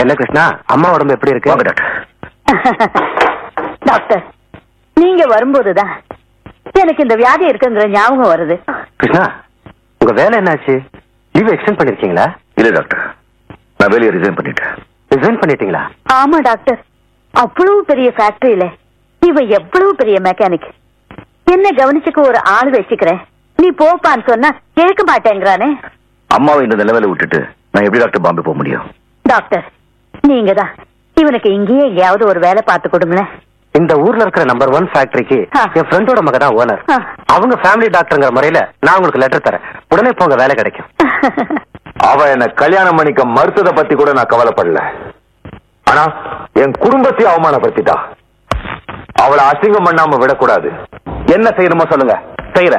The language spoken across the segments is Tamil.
என்ன கிருஷ்ணா அம்மா உடம்பு எப்படி இருக்கு வாங்க டாக்டர் டாக்டர் நீங்க வரும்போதுதான் எனக்கு இந்த வியாதி இருக்குங்கிற ஞாபகம் வருது கிருஷ்ணா உங்க வேலை என்னாச்சு லீவ் எக்ஸ்டெண்ட் பண்ணிருக்கீங்களா இல்ல டாக்டர் நான் வேலையை ரிசைன் பண்ணிட்டேன் ரிசைன் பண்ணிட்டீங்களா ஆமா டாக்டர் அவ்வளவு பெரிய ஃபேக்டரியில இவ எவ்வளவு பெரிய மெக்கானிக் என்ன கவனிச்சுக்க ஒரு ஆள் வச்சுக்கிறேன் நீ போப்பான்னு சொன்னா கேட்க மாட்டேங்கிறானே அம்மாவை இந்த நிலைமையில விட்டுட்டு நான் எப்படி டாக்டர் பாம்பே போக முடியும் டாக்டர் நீங்க தான் இவனுக்கு இங்கேயே எங்கேயாவது ஒரு வேலை பார்த்து கொடுங்களேன் இந்த ஊர்ல இருக்கிற நம்பர் ஒன் ஃபேக்டரிக்கு ஆ. என் ஃப்ரெண்டோட மக தான் ஓனர் ஆ. அவங்க ஃபேமிலி டாக்டர்ங்கிற முறையில நான் உங்களுக்கு லெட்டர் தரேன் உடனே போங்க வேலை கிடைக்கும் அவ என்ன கல்யாணம் பண்ணிக்க மறுத்தத பத்தி கூட நான் கவலைப்படல ஆனா என் குடும்பத்தையும் அவமானப்படுத்திட்டா அவளை அசிங்கம் பண்ணாம விடக்கூடாது என்ன செய்யணுமோ சொல்லுங்க செய்யற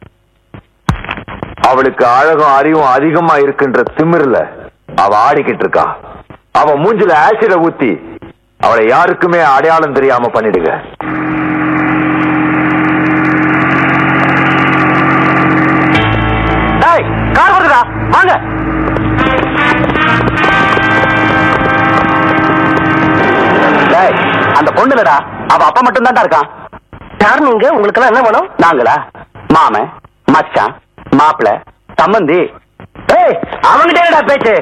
அவளுக்கு அழகும் அறிவும் அதிகமா இருக்குன்ற திமிர்ல அவ ஆடிக்கிட்டு இருக்கா அவ மூஞ்சில ஆசிட ஊத்தி அவளை யாருக்குமே அடையாளம் தெரியாம பண்ணிடுங்க டேய் கார் வருதுடா வாங்க டேய் அந்த பொண்ணு இல்லடா அவ அப்பா மட்டும் தான்டா இருக்கான் யார் நீங்க உங்களுக்கு எல்லாம் என்ன வேணும் நாங்களா மாமன் மச்சான் மாப்பிள சம்பந்தி ஏய் அவங்கிட்ட என்னடா பேச்சு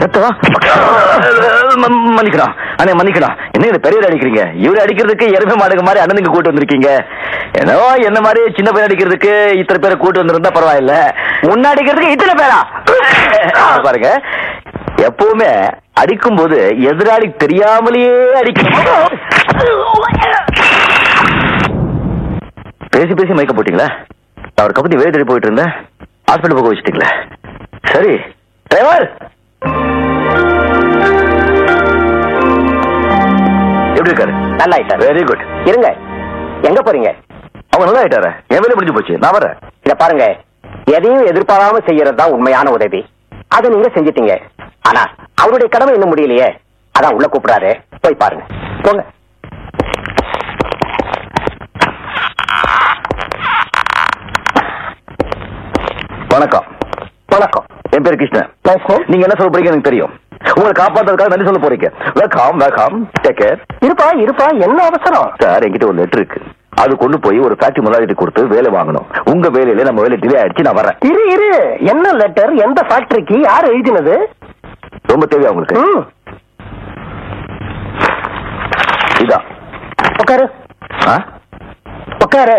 மன்னிக்கணும் அண்ணே மன்னிக்கணும் என்ன இது பெரியவர் அடிக்கிறீங்க இவரு அடிக்கிறதுக்கு எருமை மாடுங்க மாதிரி அண்ணனுக்கு கூட்டு வந்திருக்கீங்க ஏதோ என்ன மாதிரி சின்ன பேர் அடிக்கிறதுக்கு இத்தனை பேரை கூட்டு வந்திருந்தா பரவாயில்ல முன்ன அடிக்கிறதுக்கு இத்தனை பேரா பாருங்க எப்பவுமே அடிக்கும் போது எதிராளி தெரியாமலேயே அடிக்கணும் பேசி பேசி மயக்க போட்டீங்களா நான் ஒரு கப்பத்தி வேலை தேடி போயிட்டு இருந்தேன் ஹாஸ்பிட்டல் போக வச்சுட்டீங்களே சரி டிரைவர் எப்படி இருக்காரு நல்லா ஆயிட்டாரு வெரி குட் இருங்க எங்க போறீங்க அவங்க நல்லா ஆயிட்டாரு என் வேலை முடிஞ்சு போச்சு நான் வரேன் இத பாருங்க எதையும் எதிர்பாராம செய்யறது தான் உண்மையான உதவி அதை நீங்க செஞ்சிட்டீங்க ஆனா அவருடைய கடமை இன்னும் முடியலையே அதான் உள்ள கூப்பிடாரு போய் பாருங்க போங்க வணக்கம் வணக்கம் என் பேர் கிருஷ்ணன் வணக்கம். நீங்க என்ன சொல்ல போறீங்க எனக்கு தெரியும் உங்களை காப்பாத்துறதுக்காக நன்றி சொல்ல போறீங்க வெல்கம் வெல்கம் டேக் கேர் இருப்பா இருப்பா என்ன அவசரம் சார் என்கிட்ட ஒரு லெட்டர் இருக்கு அது கொண்டு போய் ஒரு ஃபேக்டரி முதலாளிட்டு கொடுத்து வேலை வாங்கணும் உங்க வேலையில நம்ம வேலை டிலே ஆயிடுச்சு நான் வரேன் இரு இரு என்ன லெட்டர் எந்த ஃபேக்டரிக்கு யார் எழுதினது ரொம்ப தேவையா உங்களுக்கு ம், இதான் உட்காரு ஆ? உட்காரு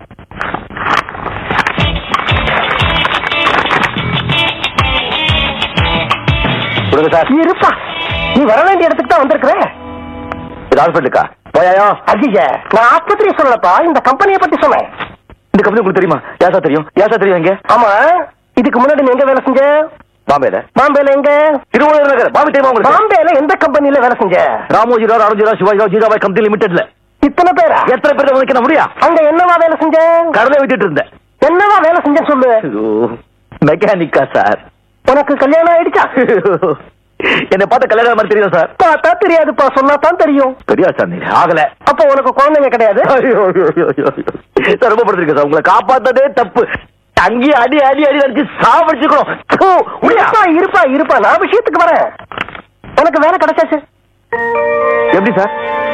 கொடுங்க சார் இருப்பா நீ வர வேண்டிய இடத்துக்கு தான் வந்திருக்கிற இது ஹாஸ்பிட்டலுக்கா போயாயா அஜிஜ நான் ஆஸ்பத்திரியை சொல்லலப்பா இந்த கம்பெனியை பத்தி சொன்னேன் இந்த கம்பெனி உங்களுக்கு தெரியுமா யாசா தெரியும் யாசா தெரியும் எங்க ஆமா இதுக்கு முன்னாடி நீ எங்க வேலை செஞ்ச பாம்பேல பாம்பேல எங்க திருவள்ளூர் நகர் பாம்பே தெரியுமா உங்களுக்கு பாம்பேல எந்த கம்பெனில வேலை செஞ்ச ராமோஜி ராவ் அருண்ஜி ராவ் சிவாஜி ராவ் ஜீராபாய் கம்பெனி லிமிடெட்ல இத்தனை பேரா எத்தனை பேர் உங்களுக்கு முடியா அங்க என்னவா வேலை செஞ்ச கடலை விட்டுட்டு இருந்தேன் என்னவா வேலை செஞ்ச சொல்லு மெக்கானிக்கா சார் உனக்கு கல்யாணம் ஆயிடுச்சா என்னை பார்த்த கல்யாணம் மாதிரி தெரியும் சார் பார்த்தா தெரியாதுப்பா சொன்னா தான் தெரியும் தெரியா சார் நீங்க ஆகல அப்ப உனக்கு குழந்தைங்க கிடையாது ஐயோ, ஐயோ, ஐயோ, ஐயோ. சார் ரொம்ப படுத்திருக்கேன் சார் உங்களை காப்பாத்ததே தப்பு அங்கேயே அடி அடி அடி அடிச்சு சாவடிச்சுக்கணும் தூ, முடியா? இருப்பா இருப்பா இருப்பா நான் விஷயத்துக்கு வரேன் உனக்கு வேலை கிடைச்சாச்சு எப்படி சார்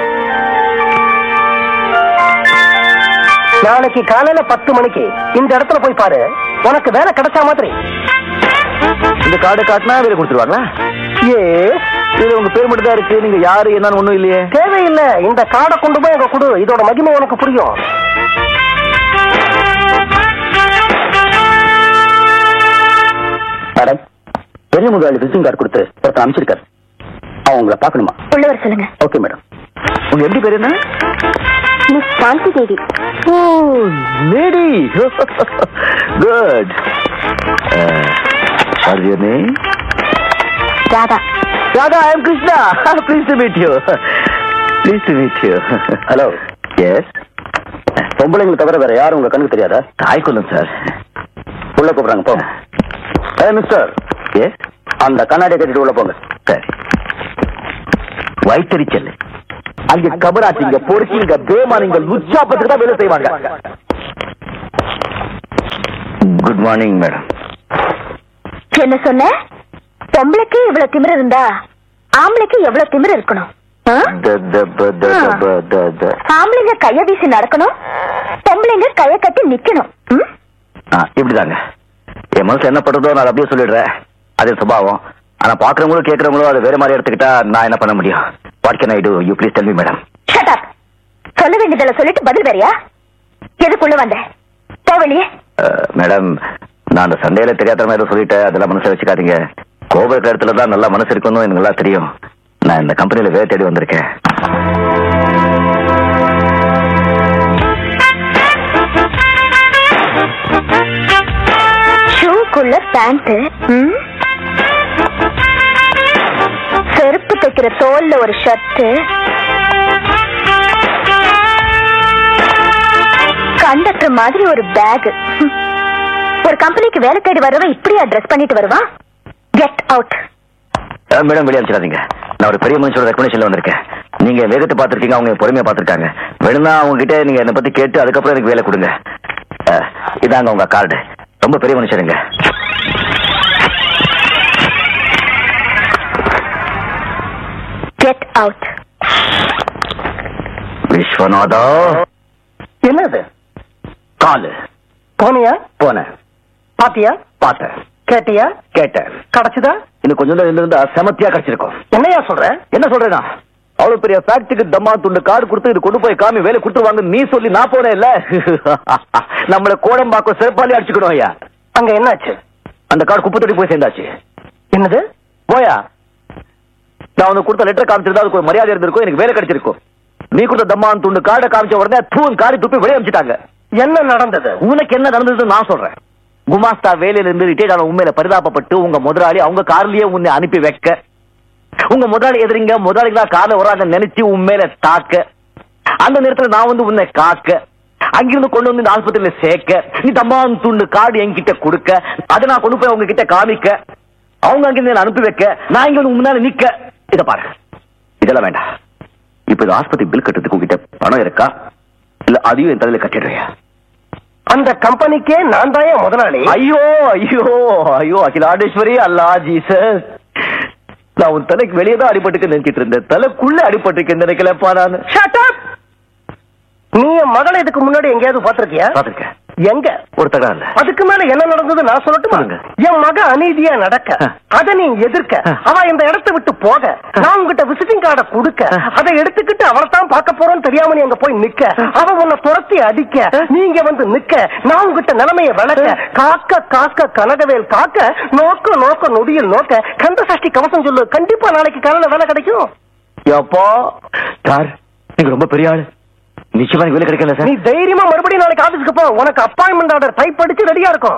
நாளைக்கு காலையில பத்து மணிக்கு இந்த இடத்துல போய் பாரு உனக்கு வேலை கிடைச்சா மாதிரி இந்த கார்டை காட்டினா வேலை கொடுத்துருவாங்களா ஏ இது உங்க பேர் மட்டும் தான் இருக்கு நீங்க யாரு என்னன்னு ஒண்ணும் இல்லையே தேவையில்லை இந்த கார்டை கொண்டு போய் அங்க கொடு இதோட மகிமை உனக்கு புரியும் மேடம் பெரிய முதலாளி விசிட்டிங் கார்டு கொடுத்து ஒருத்தர் அனுப்பிச்சிருக்காரு அவங்க உங்களை பார்க்கணுமா உள்ளவர் சொல்லுங்க ஓகே மேடம் உங்க எப்படி பேர் என்ன miss Shanti Devi oh lady good are your name Radha Radha I am Krishna please to meet you please to meet you hello yes பொம்பளைங்களை தவிர வேற யாரும் உங்க கண்ணுக்கு தெரியாதா தாய் கொல்லும் சார் உள்ள கூப்பிடுறாங்க போங்க ஏ மிஸ்டர் எஸ் அந்த கண்ணாடியை கட்டிட்டு உள்ள போங்க சரி வயிற்றறிச்சல் அங்க கபராட்டிங்க பொறுக்கிங்க பேமானிங்க லுச்சாப்பத்துக்கு தான் வேலை செய்வாங்க குட் மார்னிங் மேடம் என்ன சொன்ன பொம்பளைக்கு இவ்வளவு திமிரு இருந்தா ஆம்பளைக்கு எவ்வளவு திமிரு இருக்கணும் ஆ? த- த- ப- த- த- ப- த- த. ஆம்பளைங்க கைய வீசி நடக்கணும் பொம்பளைங்க கைய கட்டி நிக்கணும் ம்? ஆ, இப்படிதாங்க என் மனசு என்ன பண்றதோ நான் அதை அப்படியே சொல்லிடுறேன் அது சுபாவம் ஆனா பாக்குறவங்களும் கேட்கறவங்களும் அதை வேற மாதிரி எடுத்துக்கிட்டா நான் என்ன பண்ண முடியும் what can I do you please tell me madam Shut up. சொல்ல வேண்டியதுல சொல்லிட்டு பதில் வேறியா எதுக்குள்ள வந்த போ வெளியே மேடம் நான் அந்த சண்டையில தெரியாத மாதிரி ஏதோ சொல்லிட்டேன் அதெல்லாம் மனசை வச்சுக்காதீங்க கோபுர இடத்துல தான் நல்லா மனசு இருக்கணும் எனக்கு நல்லா தெரியும் நான் இந்த கம்பெனில வேலை தேடி வந்திருக்கேன் ஷூக்குள்ள பேண்ட் செருப்பு தைக்கிற தோல்ல ஒரு ஷர்ட் கண்டக்டர் மாதிரி ஒரு பேக் ஒரு கம்பெனிக்கு வேலை தேடி வரவன் இப்படியா ட்ரெஸ் பண்ணிட்டு வருவான் கெட் அவுட் அஹ், மேடம் வெளியே அனுப்பிச்சிடாதீங்க நான் ஒரு பெரிய மனுஷனோட ரெக்கமெண்டேஷன்ல வந்திருக்கேன் நீங்க என் வேகத்தை பார்த்திருக்கீங்க அவங்க என் பொறுமையை பார்த்திருக்காங்க வேணும்னா அவங்க கிட்ட நீங்க என்னை பத்தி கேட்டு அதுக்கப்புறம் எனக்கு வேலை கொடுங்க அஹ், இதாங்க உங்க கார்டு ரொம்ப பெரிய மனுஷருங்க கெட் அவுட் விஸ்வநாதா என்னது காலு போனியா போனேன் பாத்தியா பார்த்தேன் கேட்டியா கேட்டேன் கிடைச்சுதா இன்னும் கொஞ்சம் நேரம் இருந்திருந்தா செமத்தியா கிடைச்சிருக்கும் என்னையா சொல்ற என்ன சொல்றேனா அவ்வளவு பெரிய ஃபேக்டரிக்கு தம்மா துண்டு கார்டு கொடுத்து இது கொண்டு போய் காமி வேலை கொடுத்துருவாங்க நீ சொல்லி நான் போனேன் இல்ல நம்மள கோடம்பாக்கம் சிறப்பாலே அடிச்சுக்கணும் ஐயா அங்க என்னாச்சு அந்த கார்டு குப்பை தொட்டி போய் சேர்ந்தாச்சு என்னது போயா நான் உனக்கு கொடுத்த லெட்டர் காமிச்சிருந்தா அதுக்கு ஒரு மரியாதை இருந்திருக்கும் எனக்கு வேலை கிடைச்சிருக்கும் நீ கொடுத்த தம்மான் துண்டு கார்டை காமிச்ச உடனே தூண் காரி துப்பி வெளியே அமிச்சிட்டாங்க என்ன நடந்தது உனக்கு என்ன நடந்ததுன்னு நான் சொல்றேன் குமாஸ்தா வேலையில இருந்து ரிட்டையர்ட் ஆன உண்மையில பரிதாபப்பட்டு உங்க முதலாளி அவங்க கார்லயே உன்னை அனுப்பி வைக்க உங்க முதலாளி எதிரிங்க முதலாளிகளா கார்ல வராங்க நினைச்சு உண்மையில தாக்க அந்த நேரத்துல நான் வந்து உன்னை காக்க அங்கிருந்து கொண்டு வந்து இந்த ஆஸ்பத்திரியில சேர்க்க நீ தம்மான் துண்டு கார்டு என்கிட்ட கொடுக்க அதை நான் கொண்டு போய் அவங்க கிட்ட காமிக்க அவங்க அங்கிருந்து என்னை அனுப்பி வைக்க நான் இங்க வந்து முன்னால நிக்க இத பாரு இதெல்லாம் வேண்டாம் இப்ப இந்த ஆஸ்பத்திரி பில் கட்டுறதுக்கு உங்ககிட்ட பணம் இருக்கா இல்ல அதையும் என் தலையில கட்டிடுறியா அந்த கம்பெனிக்கே நான் தான் முதலாளி ஐயோ ஐயோ ஐயோ அகிலாண்டேஸ்வரி அல்லா ஜீசஸ் நான் உன் தலைக்கு வெளியே தான் அடிபட்டுக்கு நினைச்சிட்டு இருந்தேன் தலைக்குள்ள அடிபட்டுக்கு நினைக்கலப்பா நான் Shut up! நீ என் மகளை இதுக்கு முன்னாடி எங்கேயாவது பாத்திருக்கியா பாத்துருக்கேன் எங்க ஒரு தகவல் இல்ல அதுக்கு மேல என்ன நடந்தது நான் சொல்லட்டுமா சொல்லுங்க. என் மக அநீதியா நடக்க ஆ. அத நீ எதிர்க்க ஆ. அவ இந்த இடத்தை விட்டு போக நான் உங்ககிட்ட விசிட்டிங் கார்டை கொடுக்க ஆ. அதை எடுத்துக்கிட்டு அவளை தான் பார்க்க போறோம்னு தெரியாம நீ அங்க போய் நிக்க அவ உன்னை துரத்தி அடிக்க நீங்க வந்து நிக்க நான் உங்ககிட்ட நிலைமைய விளக்க காக்க காக்க கனகவேல் காக்க நோக்க நோக்க நொடியில் நோக்க கந்த சஷ்டி கவசம் சொல்லு கண்டிப்பா நாளைக்கு காலையில வேலை கிடைக்கும் எப்போ சார் நீங்க ரொம்ப பெரிய ஆளு நிச்சயமா எனக்கு வேலை கிடைக்கல நீ சார் தைரியமா மறுபடியும் நாளைக்கு ஆபீஸ்க்கு போ உனக்கு அப்பாயின்மெண்ட் ஆர்டர் டைப் அடிச்சு ரெடியா இருக்கும்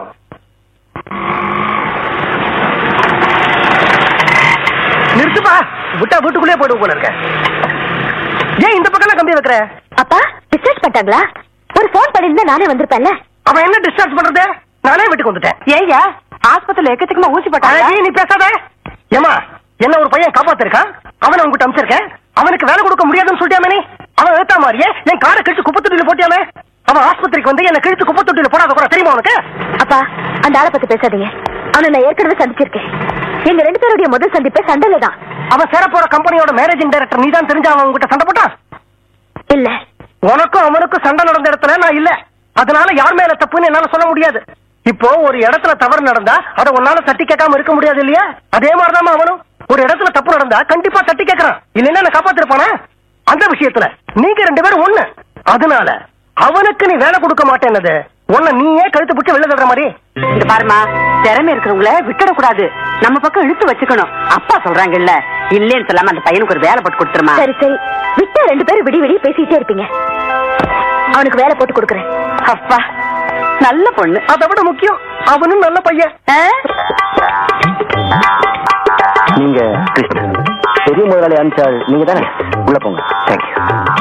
நிறுத்துப்பா விட்டா வீட்டுக்குள்ளே போயிடு போல இருக்க ஏன் இந்த பக்கம் கம்பி வைக்கிற அப்பா டிஸ்சார்ஜ் பண்ணிட்டாங்களா ஒரு போன் பண்ணிருந்தா நானே வந்திருப்பேன்ல அவன் என்ன டிஸ்சார்ஜ் பண்றது நானே வீட்டுக்கு வந்துட்டேன் ஏய்யா ஆஸ்பத்திரியில எக்கச்சக்கமா ஊசி அழகி, போட்டாங்க நீ பேசாத ஏமா என்ன ஒரு பையன் காப்பாத்திருக்கான் அவனை உங்ககிட்ட அமிச்சிருக்கேன் அவனுக்கு வேலை கொடுக்க முடியாதுன்னு சொல்லிட்டாமே நீ அவன் ஏத்தா மாதிரியே என் காரை கிழிச்சு குப்பை தொட்டியில போட்டியாமே அவன் ஆஸ்பத்திரிக்கு வந்து என்ன கிழிச்சு குப்பை தொட்டியில போடாத கூட தெரியுமா உனக்கு அப்பா அந்த ஆளை பத்தி பேசாதீங்க அவனை நான் ஏற்கனவே சந்திச்சிருக்கேன் எங்க ரெண்டு பேருடைய முதல் சந்திப்பே சண்டையில தான் அவன் சேர போற கம்பெனியோட மேனேஜிங் டைரக்டர் நீ தான் தெரிஞ்ச அவன் உங்ககிட்ட சண்டை போட்டான் இல்ல உனக்கும் அவனுக்கும் சண்டை நடந்த இடத்துல நான் இல்ல அதனால யார் மேல தப்புன்னு என்னால சொல்ல முடியாது இப்போ ஒரு இடத்துல தவறு நடந்தா அதை உன்னால தட்டி கேட்காம இருக்க முடியாது இல்லையா அதே மாதிரிதான் அவனும் ஒரு இடத்துல தப்பு நடந்தா கண்டிப்பா தட்டி கேட்கறான் இல்லைன்னா நான் காப்பாத்திருப்பானா அந்த விஷயத்துல நீங்க ரெண்டு பேரும் ஒண்ணு அதனால அவனுக்கு நீ வேலை கொடுக்க மாட்டேன்னது உன்னை நீயே கழுத்து பிடிச்சி வெளில தடுற மாதிரி இந்த பாருமா திறமை இருக்கிறவங்கள விட்டுடக் கூடாது நம்ம பக்கம் இழுத்து வச்சுக்கணும் அப்பா சொல்றாங்கல்ல இல்லேன்னு சொல்லாம அந்த பையனுக்கு ஒரு வேலை போட்டு கொடுத்துருமா சரி சரி விட்டா ரெண்டு பேரும் விடி விடி பேசிட்டே இருப்பீங்க அவனுக்கு வேலை போட்டு கொடுக்குறேன் அப்பா நல்ல பொண்ணு அதை விட முக்கியம் அவனும் நல்ல பையன் ஆ? நீங்க கிருஷ்ணன் பெரிய முதலாளி அனுப்பிச்சால் நீங்க தானே உள்ள போங்க thank you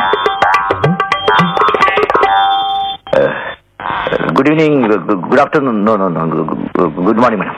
good evening good afternoon no no no good morning madam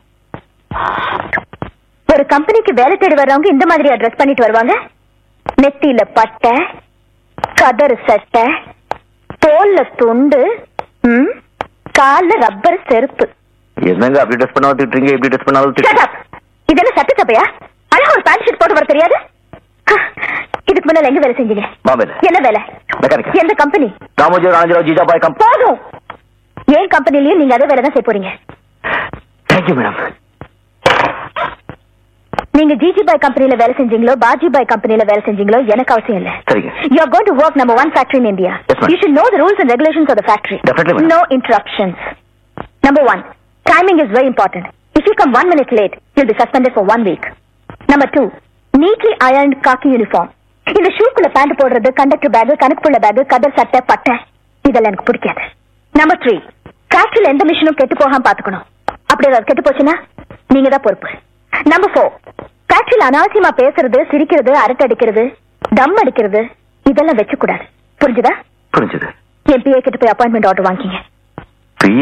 ஒரு கம்பெனிக்கு வேலை தேடி வர்றவங்க இந்த மாதிரி அட்ரஸ் பண்ணிட்டு வருவாங்க நெத்தியில பட்டை கதறு சட்டை தோல்ல துண்டு ம், கால்ல ரப்பர் செருப்பு என்னங்க அப்படி ட்ரெஸ் பண்ண வந்துட்டு இப்படி ட்ரெஸ் பண்ண Shut up. இது என்ன சட்டசபையா அழகா ஒரு பேண்ட் ஷர்ட் ட்ரெஸ் போட்டு வர தெரியாது ஹ, இதுக்கு முன்னால எங்க வேலை செஞ்சீங்க மாமேல என்ன வேலை மெக்கானிக் எந்த கம்பெனி ராமோஜி ராஜராவ் ஜிஜாபாய் கம்பெனி போதும் ஏன் கம்பெனிலயும் நீங்க அதே வேலை தான் செய்ய போறீங்க தேங்க்யூ மேடம் நீங்க ஜிஜி பாய் கம்பெனில வேலை செஞ்சீங்களோ பாஜி பாய் கம்பெனில வேலை செஞ்சீங்களோ எனக்கு அவசியம் இல்ல சரிங்க You are going to work number one factory in India. Yes, ma'am. you should know the rules and regulations of the factory. Definitely, ma'am. No interruptions. Number one, timing is very important. If you come one minute late, you'll be suspended for one week. Number two, neatly ironed khaki uniform. இந்த ஷூக்குள்ள பேண்ட் போடுறது கண்டக்டர் பேக் கணக்குள்ள பேக் கதர் சட்டை பட்டை இதெல்லாம் எனக்கு பிடிக்காது நம்பர் த்ரீ ஃபேக்டரியில எந்த மிஷினும் கெட்டு போகாம பாத்துக்கணும் அப்படி ஏதாவது கெட்டு போச்சுன்னா நீங்க தான் பொறுப்பு நம்பர் ஃபோர் ஃபேக்டரியில அனாவசியமா பேசுறது சிரிக்கிறது அரட்டை அடிக்கிறது தம் அடிக்கிறது இதெல்லாம் வச்சு கூடாது புரிஞ்சுதா புரிஞ்சது என் பிஏ கிட்ட போய் அப்பாயின்மெண்ட் ஆர்டர் வாங்கிங்க